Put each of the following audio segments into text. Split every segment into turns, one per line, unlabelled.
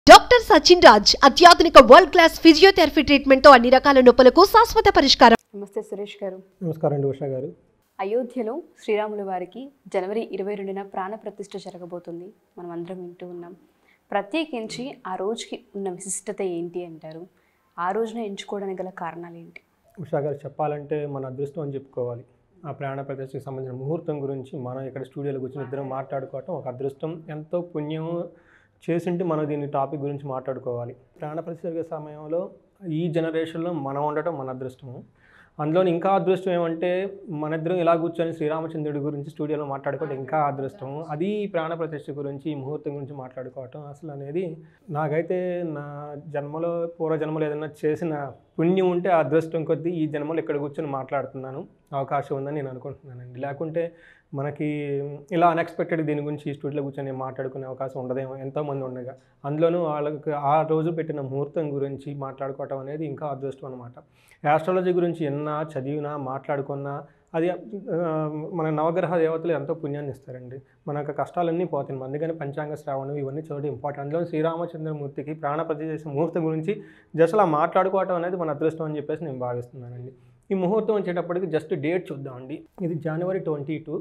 doctor Sachin Raj అత్యాధునిక world class physiotherapy treatment తో అన్ని రకాల నొప్పులకు శాశ్వత పరిష్కారం
నమస్తే సురేష్ గారు
నమస్కారం అండి ఉషా గారు
అయోధ్యలో శ్రీరాముల వారికి జనవరి ఇరవై రెండున ప్రాణ ప్రతిష్ఠ జరగబోతుంది మనం అందరం వింటూ ఉన్నాం ప్రత్యేకించి ఆ రోజుకి ఉన్న విశిష్టత ఏంటి అంటారు ఆ రోజున ఎంచుకోవడానికి గల కారణాలు ఏంటి
ఉషా గారు చెప్పాలంటే మన అదృష్టం అని చెప్పుకోవాలి ఆ ప్రాణ ప్రదర్శనకి సంబంధించిన ముహూర్తం గురించి మనం ఇక్కడ స్టూడియోలో కూర్చొని ఇద్దరం మాట్లాడుకోవటం ఒక అదృష్టం ఎంతో పుణ్యం చేసింటే మనం దీని టాపిక్ గురించి మాట్లాడుకోవాలి ప్రాణ ప్రతిష్ఠ సమయంలో ఈ జనరేషన్లో మనం ఉండటం మన అదృష్టము అందులో ఇంకా అదృష్టం ఏమంటే మన ఇద్దరం ఇలా కూర్చొని శ్రీరామచంద్రుడి గురించి స్టూడియోలో మాట్లాడుకోవడం ఇంకా అదృష్టం అది ఈ ప్రాణ ప్రతిష్ఠ గురించి ఈ ముహూర్తం గురించి మాట్లాడుకోవటం అసలు అనేది నాకైతే నా జన్మలో పూర్వ జన్మలో ఏదైనా చేసిన పుణ్యం ఉంటే ఆ అదృష్టం కొద్దీ ఈ జన్మలో ఇక్కడ కూర్చొని మాట్లాడుతున్నాను అవకాశం ఉందని నేను అనుకుంటున్నానండి లేకుంటే మనకి ఇలా అన్ఎక్స్పెక్టెడ్ దీని గురించి ఈ స్టూడియోలో కూర్చొని మాట్లాడుకునే అవకాశం ఉండదేమో ఎంతోమంది ఉండగా అందులోనూ వాళ్ళకి ఆ రోజు పెట్టిన ముహూర్తం గురించి మాట్లాడుకోవటం అనేది ఇంకా అదృష్టం అనమాట యాస్ట్రాలజీ గురించి ఎన్నా చదివినా మాట్లాడుకున్నా అది ఆ, మన నవగ్రహ దేవతలు ఎంతో పుణ్యాన్ని ఇస్తారండి మన యొక్క కష్టాలన్నీ పోతాయి అందుకని పంచాంగ శ్రావణం ఇవన్నీ చదవడం ఇంపార్టెంట్ అందులో శ్రీరామచంద్రమూర్తికి ప్రాణ ప్రతిష్ఠ చేసే ముహూర్తం గురించి జస్ట్ అలా మాట్లాడుకోవటం అనేది మన అదృష్టం అని చెప్పేసి నేను భావిస్తున్నానండి ఈ ముహూర్తం వచ్చేటప్పటికి జస్ట్ డేట్ చూద్దామండి ఇది January twenty two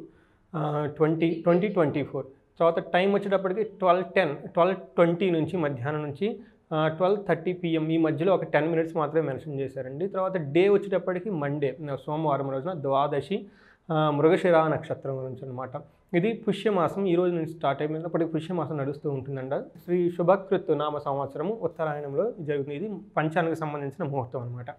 twenty twenty twenty four తర్వాత టైం వచ్చేటప్పటికి ట్వెల్వ్ టెన్ ట్వెల్వ్ ట్వంటీ నుంచి మధ్యాహ్నం నుంచి ట్వెల్వ్ థర్టీ పిఎం ఈ మధ్యలో ఒక టెన్ మినిట్స్ మాత్రమే మెన్షన్ చేశారండి తర్వాత డే వచ్చేటప్పటికి మండే సోమవారం రోజున ద్వాదశి ఆ, మృగశిర నక్షత్రం గురించి అనమాట ఇది పుష్యమాసం ఈ రోజు నుంచి స్టార్ట్ అయినప్పటికీ పుష్యమాసం నడుస్తూ ఉంటుందంట శ్రీ శుభకృత్ నామ సంవత్సరము ఉత్తరాయణంలో జరుగుతుంది ఇది పంచానికి సంబంధించిన ముహూర్తం అనమాట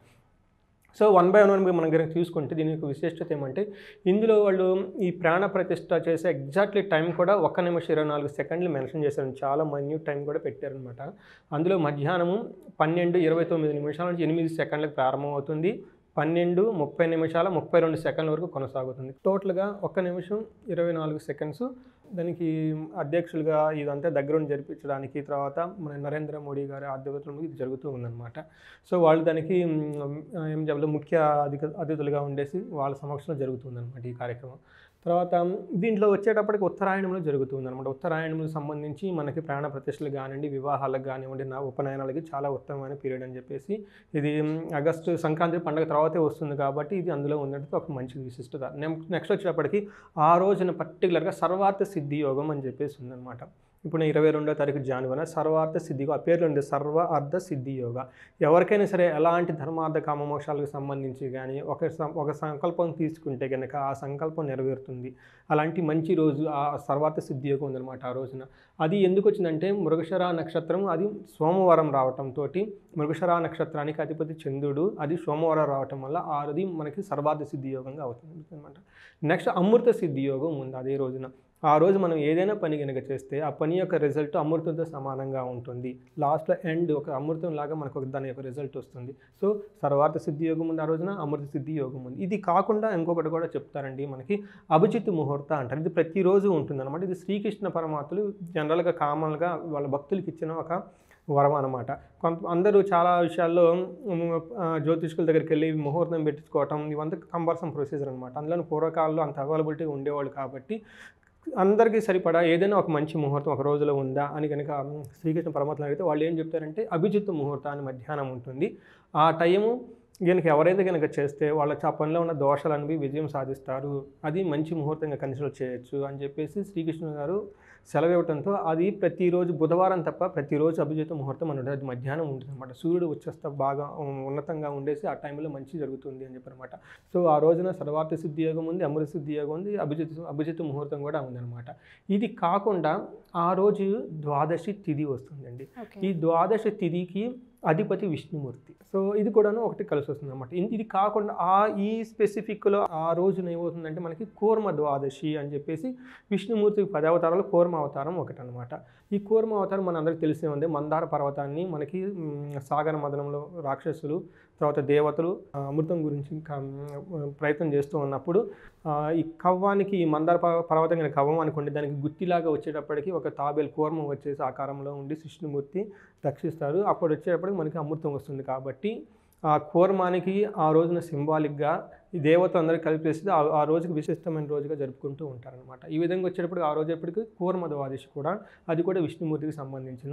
సో వన్ బై వన్ మనం కనుక చూసుకుంటే దీని యొక్క విశిష్టత ఏమంటే ఇందులో వాళ్ళు ఈ ప్రాణ ప్రతిష్ట చేసే ఎగ్జాక్ట్లీ టైం కూడా ఒక్క నిమిషం ఇరవై నాలుగు సెకండ్లు మెన్షన్ చేశారు చాలా మైన్యూట్ టైం కూడా పెట్టారనమాట అందులో మధ్యాహ్నము పన్నెండు ఇరవై తొమ్మిది నిమిషాల నుంచి ఎనిమిది సెకండ్లకు ప్రారంభమవుతుంది పన్నెండు ముప్పై నిమిషాల ముప్పై రెండు సెకండ్ల వరకు కొనసాగుతుంది టోటల్గా ఒక్క నిమిషం ఇరవై నాలుగు సెకండ్స్ దానికి అధ్యక్షులుగా ఇదంతా దగ్గరుండి జరిపించడానికి తర్వాత మన నరేంద్ర మోడీ గారి ఆధ్వర్యంలో ఇది జరుగుతూ ఉందన్నమాట సో వాళ్ళు దానికి మ్, ఏం చెప్పాలి ముఖ్య అధిక అతిథులుగా ఉండేసి వాళ్ళ సమక్షంలో జరుగుతుందన్నమాట ఈ కార్యక్రమం తర్వాత దీంట్లో వచ్చేటప్పటికి ఉత్తరాయణంలో జరుగుతుంది అనమాట ఉత్తరాయణంలో సంబంధించి మనకి ప్రాణ ప్రతిష్టలు కానివ్వండి వివాహాలకు కానివ్వండి నా ఉపనయనాలకి చాలా ఉత్తమమైన పీరియడ్ అని చెప్పేసి ఇది మ్, ఆగస్టు సంక్రాంతి పండుగ తర్వాతే వస్తుంది కాబట్టి ఇది అందులో ఉన్నట్టు ఒక మంచి విశిష్టత నెక్స్ట్ వచ్చేటప్పటికి ఆ రోజున పర్టికులర్గా సర్వార్థ సిద్ధి యోగం అని చెప్పేసి ఉందన్నమాట ఇప్పుడు నేను ఇరవై రెండో తారీఖు జాన్వరి సర్వార్థ సిద్ధి ఆ పేర్లు ఉంది సర్వ అర్ధ సిద్ధి యోగ ఎవరికైనా సరే ఎలాంటి ధర్మార్థ కామమోక్షాలకు సంబంధించి కానీ ఒక సం- ఒక సంకల్పం తీసుకుంటే కనుక ఆ సంకల్పం నెరవేరుతుంది అలాంటి మంచి రోజు ఆ సర్వార్థ సిద్ధి యోగం ఉందన్నమాట ఆ రోజున అది ఎందుకు వచ్చిందంటే మృగశర నక్షత్రం అది సోమవారం రావటంతో మృగశర నక్షత్రానికి అధిపతి చంద్రుడు అది సోమవారం రావటం వల్ల ఆరుది మనకి సర్వార్థ సిద్ధి యోగంగా అవుతుంది అనమాట నెక్స్ట్ అమృత సిద్ధి యోగం ఉంది అదే రోజున ఆ రోజు మనం ఏదైనా పని కనుక చేస్తే ఆ పని యొక్క రిజల్ట్ అమృతంతో సమానంగా ఉంటుంది లాస్ట్లో ఎండ్ ఒక అమృతం లాగా మనకు ఒక దాని యొక్క రిజల్ట్ వస్తుంది సో సర్వార్థ సిద్ధి యోగం ఉంది ఆ రోజున అమృత సిద్ధి యోగం ఉంది ఇది కాకుండా ఇంకొకటి కూడా చెప్తారండి మనకి అభిజిత్ ముహూర్త అంటారు ఇది ప్రతిరోజు ఉంటుంది అనమాట ఇది శ్రీకృష్ణ పరమాత్ములు జనరల్గా కామన్గా వాళ్ళ భక్తులకి ఇచ్చిన ఒక వరం అనమాట కొంత అందరూ చాలా విషయాల్లో ఉమ్, ఆ, జ్యోతిష్కుల దగ్గరికి వెళ్ళి ముహూర్తం పెట్టించుకోవటం ఇవంతా కంపల్సరీ ప్రొసీజర్ అనమాట అందులో పూర్వకాలంలో అంత అవైలబిలిటీ ఉండేవాళ్ళు కాబట్టి అందరికీ సరిపడా ఏదైనా ఒక మంచి ముహూర్తం ఒక రోజులో ఉందా అని కనుక ఉమ్, శ్రీకృష్ణ పరమాత్మ అడిగితే వాళ్ళు ఏం చెప్తారంటే అభిజిత్ ముహూర్తాన్ని మధ్యాహ్నం ఉంటుంది ఆ టైము కనుక ఎవరైతే కనుక చేస్తే వాళ్ళ ఆ పనిలో ఉన్న దోషాలు అనేవి విజయం సాధిస్తారు అది మంచి ముహూర్తంగా కన్సిడర్ చేయొచ్చు అని చెప్పేసి శ్రీకృష్ణ గారు సెలవు ఇవ్వడంతో అది ప్రతిరోజు బుధవారం తప్ప ప్రతిరోజు అభిజిత ముహూర్తం అని ఉంటుంది అది మధ్యాహ్నం ఉంటుంది అనమాట సూర్యుడు వచ్చేస్తా బాగా ఉమ్, ఉన్నతంగా ఉండేసి ఆ టైంలో మంచి జరుగుతుంది అని చెప్పనమాట సో ఆ రోజున సర్వార్థ సిద్ధి యోగం ఉంది అమృత సిద్ధి యోగం ఉంది అభిజిత్ అభిజిత్ ముహూర్తం కూడా ఉందన్నమాట ఇది కాకుండా ఆ రోజు ద్వాదశి తిథి వస్తుందండి ఈ ద్వాదశ తిథికి అధిపతి విష్ణుమూర్తి సో ఇది కూడాను ఒకటి కలిసి వస్తుంది అనమాట ఇది కాకుండా ఆ ఈ స్పెసిఫిక్లో ఆ రోజున ఏమవుతుందంటే మనకి కూర్మ ద్వాదశి అని చెప్పేసి విష్ణుమూర్తికి పది అవతారాలు కూర్మ అవతారం ఒకటి అనమాట ఈ కూర్మ అవతారం మన అందరికీ తెలిసే ఉంది మందార పర్వతాన్ని మనకి మ్, సాగర మదనంలో రాక్షసులు తర్వాత దేవతలు ఆ, అమృతం గురించి క- మ్, ప్రయత్నం చేస్తూ ఉన్నప్పుడు ఆ, ఈ కవ్వానికి ఈ మందార పర్వ- పర్వతం కనుక కవ్వం అనుకోండి దానికి గుత్తిలాగా వచ్చేటప్పటికి ఒక తాబేలు కూర్మం వచ్చేసి ఆకారంలో ఉండి విష్ణుమూర్తి రక్షిస్తారు అప్పుడు వచ్చేటప్పటికి మనకి అమృతం వస్తుంది కాబట్టి ఆ కూర్మానికి ఆ రోజున సింబాలిక్గా ఈ దేవత అందరూ కలిపేసి ఆ ఆ రోజుకి విశిష్టమైన రోజుగా జరుపుకుంటూ ఉంటారనమాట ఈ విధంగా వచ్చేటప్పుడు ఆ రోజు ఎప్పటికీ కూర్మ ద్వాదశి కూడా అది కూడా విష్ణుమూర్తికి సంబంధించిన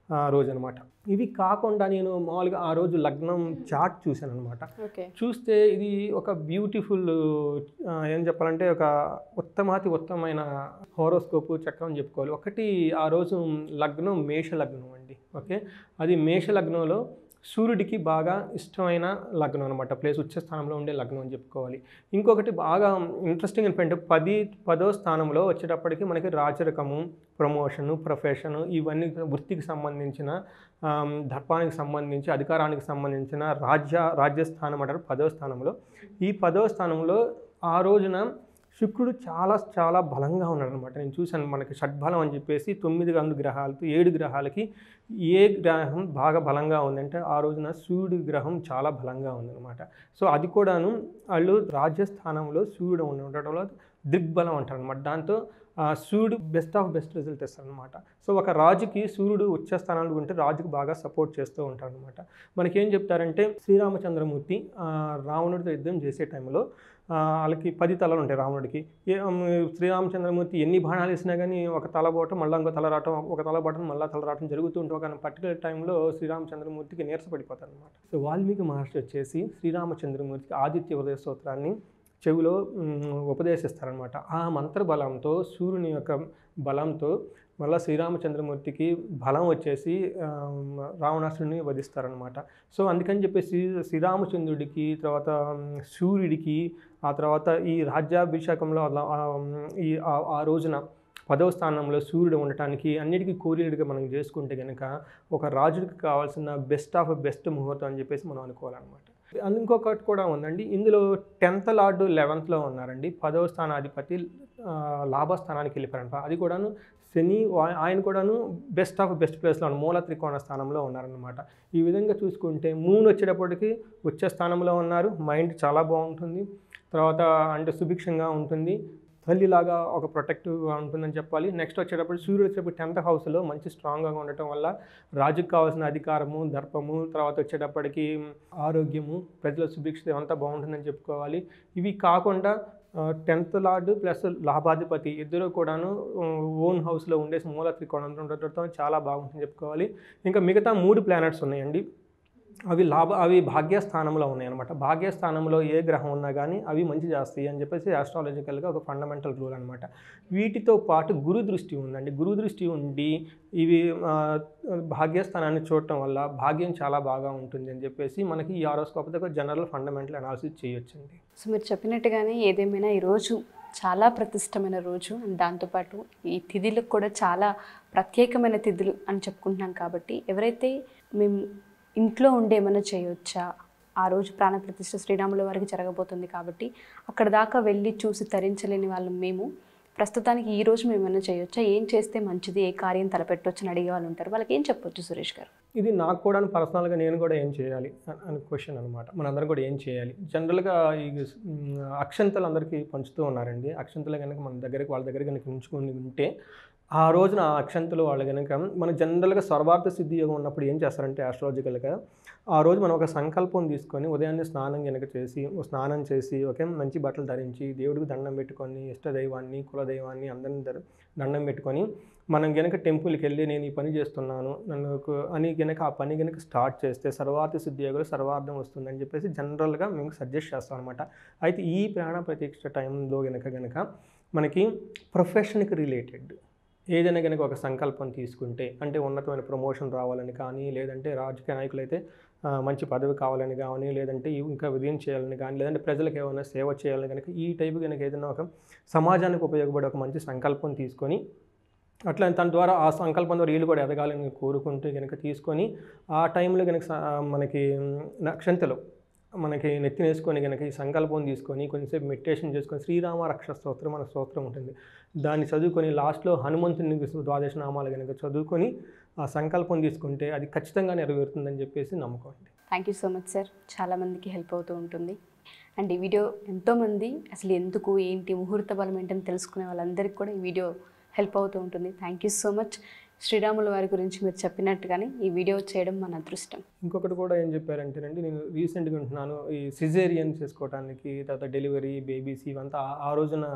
ఆ, రోజు అనమాట ఇవి కాకుండా నేను మామూలుగా ఆ రోజు లగ్నం చార్ట్ చూశాను అనమాట
ఓకే
చూస్తే ఇది ఒక బ్యూటిఫుల్ ఆ, ఏం చెప్పాలంటే ఒక ఉత్తమాతి ఉత్తమమైన హోరోస్కోపు చక్రం అని చెప్పుకోవాలి ఒకటి ఆ రోజు లగ్నం మేష లగ్నం అండి ఓకే అది మేష లగ్నంలో సూర్యుడికి బాగా ఇష్టమైన లగ్నం అనమాట ప్లేస్ ఉచ్చ స్థానంలో ఉండే లగ్నం అని చెప్పుకోవాలి ఇంకొకటి బాగా ఇంట్రెస్టింగ్ ఏంటంటే పది పదో స్థానంలో వచ్చేటప్పటికి మనకి రాజరికము ప్రమోషను ప్రొఫెషను ఇవన్నీ వృత్తికి సంబంధించిన ఆమ్, దర్పానికి సంబంధించి అధికారానికి సంబంధించిన రాజ్య రాజ్యస్థానం అంటారు పదో స్థానంలో ఈ పదో స్థానంలో ఆ రోజున శుక్రుడు చాలా చాలా బలంగా ఉన్నాడు అనమాట నేను చూశాను మనకి షడ్బలం అని చెప్పేసి తొమ్మిది రెండు గ్రహాలతో ఏడు గ్రహాలకి ఏ గ్రహం బాగా బలంగా ఉందంటే ఆ రోజున సూర్యుడి గ్రహం చాలా బలంగా ఉందన్నమాట సో అది కూడాను వాళ్ళు రాజ్యస్థానంలో సూర్యుడు ఉండటం వల్ల దిగ్బలం అంటారు అనమాట దాంతో ఆ, సూర్యుడు బెస్ట్ ఆఫ్ బెస్ట్ రిజల్ట్ ఇస్తారనమాట సో ఒక రాజుకి సూర్యుడు ఉచ్చ స్థానంలో ఉంటే రాజుకు బాగా సపోర్ట్ చేస్తూ ఉంటారు అనమాట మనకేం చెప్తారంటే శ్రీరామచంద్రమూర్తి ఆ, రావణుడితో యుద్ధం చేసే టైంలో ఆ, వాళ్ళకి పది తలలు ఉంటాయి రావణుడికి ఏ ఉమ్, శ్రీరామచంద్రమూర్తి ఎన్ని బాణాలు వేసినా కానీ ఒక తల పోవటం మళ్ళీ ఇంకో తల రావటం ఒక తల పోవటం మళ్ళీ తల రావటం జరుగుతూ ఉంటుంది ఒక పర్టికులర్ టైంలో శ్రీరామచంద్రమూర్తికి నీరసపడిపోతారు అనమాట సో వాల్మీకి మహర్షి వచ్చేసి శ్రీరామచంద్రమూర్తికి ఆదిత్య ఉదయ స్తోత్రాన్ని చెవిలో ఉమ్, ఉపదేశిస్తారనమాట ఆ మంత్ర బలంతో సూర్యుని యొక్క బలంతో మళ్ళీ శ్రీరామచంద్రమూర్తికి బలం వచ్చేసి ఆ, రావణాసురుని వధిస్తారనమాట సో అందుకని చెప్పేసి శ్రీరామచంద్రుడికి తర్వాత ఉమ్, సూర్యుడికి ఆ తర్వాత ఈ రాజ్యాభిషేకంలో అలా, ఆ, ఉమ్, ఈ ఆ- ఆ రోజున పదవ స్థానంలో సూర్యుడు ఉండటానికి అన్నిటికీ కోరికలుగా మనం చేసుకుంటే కనుక ఒక రాజుడికి కావాల్సిన బెస్ట్ ఆఫ్ బెస్ట్ ముహూర్తం అని చెప్పేసి మనం అనుకోవాలన్నమాట అందు- ఇంకొకటి కూడా ఉందండి ఇందులో టెన్త్ లార్డు లెవెన్త్లో ఉన్నారండి పదవ స్థానాధిపతి ఆ, లాభస్థానానికి వెళ్ళిపోయారంట అది కూడాను శని వా- ఆయన కూడాను బెస్ట్ ఆఫ్ బెస్ట్ ప్లేస్లో ఉన్నారు మూల త్రికోణ స్థానంలో ఉన్నారనమాట ఈ విధంగా చూసుకుంటే మూన్ వచ్చేటప్పటికి ఉచ్చ స్థానంలో ఉన్నారు మైండ్ చాలా బాగుంటుంది తర్వాత అంటే సుభిక్షంగా ఉంటుంది తల్లిలాగా ఒక ప్రొటెక్టివ్గా ఉంటుందని చెప్పాలి నెక్స్ట్ వచ్చేటప్పుడు సూర్యుడు వచ్చేటప్పుడు టెన్త్ హౌస్లో మంచి స్ట్రాంగ్గా ఉండటం వల్ల రాజుకు కావాల్సిన అధికారము దర్పము తర్వాత వచ్చేటప్పటికి ఆరోగ్యము ప్రజల సుభిక్షత అంతా బాగుంటుందని చెప్పుకోవాలి ఇవి కాకుండా టెన్త్ లార్డ్ ప్లస్ లాభాధిపతి ఇద్దరు కూడాను ఓన్ హౌస్లో ఉండేసి మూల త్రికోణంలో ఉండటంతో చాలా బాగుంటుందని చెప్పుకోవాలి ఇంకా మిగతా మూడు ప్లానెట్స్ ఉన్నాయండి అవి లాభ అవి భాగ్యస్థానంలో ఉన్నాయి అనమాట భాగ్యస్థానంలో ఏ గ్రహం ఉన్నా కానీ అవి మంచి చేస్తాయి అని చెప్పేసి ఆస్ట్రాలజికల్గా ఒక ఫండమెంటల్ రూల్ అనమాట వీటితో పాటు గురు దృష్టి ఉందండి గురు దృష్టి ఉండి ఇవి ఆ, భాగ్యస్థానాన్ని చూడటం వల్ల భాగ్యం చాలా బాగా ఉంటుంది అని చెప్పేసి మనకి ఈ ఆరోస్కోప్ ఒక జనరల్ ఫండమెంటల్ అనాలిసిస్ చేయొచ్చండి
సో మీరు చెప్పినట్టుగానే ఏదేమైనా ఈరోజు చాలా ప్రతిష్టమైన రోజు అండ్ దాంతోపాటు ఈ తిథులకు కూడా చాలా ప్రత్యేకమైన తిథులు అని చెప్పుకుంటున్నాం కాబట్టి ఎవరైతే మేము ఇంట్లో ఉండి ఏమైనా చేయొచ్చా ఆ రోజు ప్రాణప్రతిష్ఠ శ్రీరాముల వారికి జరగబోతుంది కాబట్టి అక్కడ దాకా వెళ్ళి చూసి తరించలేని వాళ్ళు మేము ప్రస్తుతానికి ఈ రోజు మేము ఏమైనా చేయొచ్చా ఏం చేస్తే మంచిది ఏ కార్యం తలపెట్టొచ్చు అని అడిగే వాళ్ళు ఉంటారు వాళ్ళకి ఏం చెప్పొచ్చు సురేష్ గారు
ఇది నాకు కూడా పర్సనల్గా నేను కూడా ఏం చేయాలి అ- అని క్వశ్చన్ అనమాట మనందరం కూడా ఏం చేయాలి జనరల్గా ఈ మ్, అక్షంతలు అందరికీ పంచుతూ ఉన్నారండి అక్షంతలు కనుక మన దగ్గరికి వాళ్ళ దగ్గర కనుక ఉంచుకొని ఉంటే ఆ రోజున ఆ అక్షంతలు వాళ్ళు కనుక మన జనరల్గా సర్వార్థ సిద్ధి యోగం ఉన్నప్పుడు ఏం చేస్తారంటే ఆస్ట్రాలజికల్గా ఆ రోజు మనం ఒక సంకల్పం తీసుకొని ఉదయాన్నే స్నానం కనుక చేసి ఓ స్నానం చేసి ఓకే మంచి బట్టలు ధరించి దేవుడికి దండం పెట్టుకొని ఇష్టదైవాన్ని కులదైవాన్ని అందరిని ధర- దండం పెట్టుకొని మనం గనక టెంపుల్కి వెళ్ళి నేను ఈ పని చేస్తున్నాను నన్ను ఒక- అని గనక ఆ పని గనక స్టార్ట్ చేస్తే సర్వార్థ సిద్ధి యోగంలో సర్వార్థం వస్తుందని చెప్పేసి జనరల్గా మేము సజెస్ట్ చేస్తాం అనమాట అయితే ఈ ప్రాణ ప్రతీక్ష టైంలో గనక గనక మనకి ప్రొఫెషన్కి రిలేటెడ్ ఏదైనా కనుక ఒక సంకల్పం తీసుకుంటే అంటే ఉన్నతమైన ప్రమోషన్ రావాలని కానీ లేదంటే రాజకీయ నాయకులు అయితే ఆ, మంచి పదవి కావాలని కానీ లేదంటే ఇంకా విజయం చేయాలని కానీ లేదంటే ప్రజలకు ఏమైనా సేవ చేయాలని కనుక ఈ టైపు కనుక ఏదైనా ఒక సమాజానికి ఉపయోగపడే ఒక మంచి సంకల్పం తీసుకొని అట్లా తన ద్వారా ఆ సంకల్పం ద్వారా వీళ్ళు కూడా ఎదగాలని కోరుకుంటూ కనుక తీసుకొని ఆ టైంలో కనుక స- మనకి నక్షంతలు మనకి నెత్తిన వేసుకొని కనుక ఈ సంకల్పం తీసుకొని కొంచెంసేపు మెడిటేషన్ చేసుకొని శ్రీరామ రక్ష స్తోత్రం మన స్తోత్రం ఉంటుంది దాన్ని చదువుకొని లాస్ట్లో హనుమంతుని ద్వాదశ నామాలు కనుక చదువుకొని ఆ సంకల్పం తీసుకుంటే అది ఖచ్చితంగా నెరవేరుతుందని చెప్పేసి నమ్మకం అండి
thank you so much sir చాలామందికి హెల్ప్ అవుతూ ఉంటుంది అండ్ ఈ వీడియో ఎంతోమంది అసలు ఎందుకు ఏంటి ముహూర్త బలం ఏంటని తెలుసుకునే వాళ్ళందరికీ కూడా ఈ వీడియో హెల్ప్ అవుతూ ఉంటుంది థ్యాంక్ యూ సో మచ్ శ్రీరాముల వారి గురించి మీరు చెప్పినట్టుగానే ఈ వీడియో చేయడం మన అదృష్టం
ఇంకొకటి కూడా ఏం చెప్పారంటేనండి నేను రీసెంట్గా ఉంటున్నాను ఈ సిజేరియన్ చేసుకోవడానికి తర్వాత డెలివరీ బేబీస్ ఇవంతా ఆ- ఆ రోజున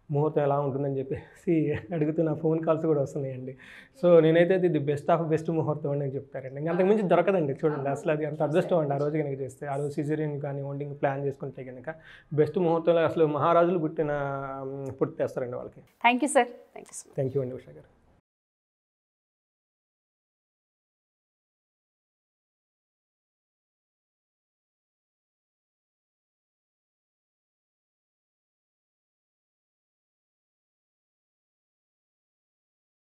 ముహూర్తం ఎలా ఉంటుందని చెప్పేసి అడుగుతున్న ఫోన్ కాల్స్ కూడా వస్తున్నాయండి సో నేనైతే ఇది ది బెస్ట్ ఆఫ్ బెస్ట్ ముహూర్తం అని చెప్తారండి ఇంకా అంతకుమించి దొరకదండి చూడండి అసలు అది అంత అదృష్టం అండి ఆ రోజు కనుక చేస్తే ఆ రోజు సిజరియన్ కానీ వండింగ్ ప్లాన్ చేసుకుంటే కనుక బెస్ట్ ముహూర్తంలో అసలు మహారాజులు పుట్టిన పుట్టి తెస్తారండి వాళ్ళకి
thank you sir thank you so much
thank you అండి ఉషా గారు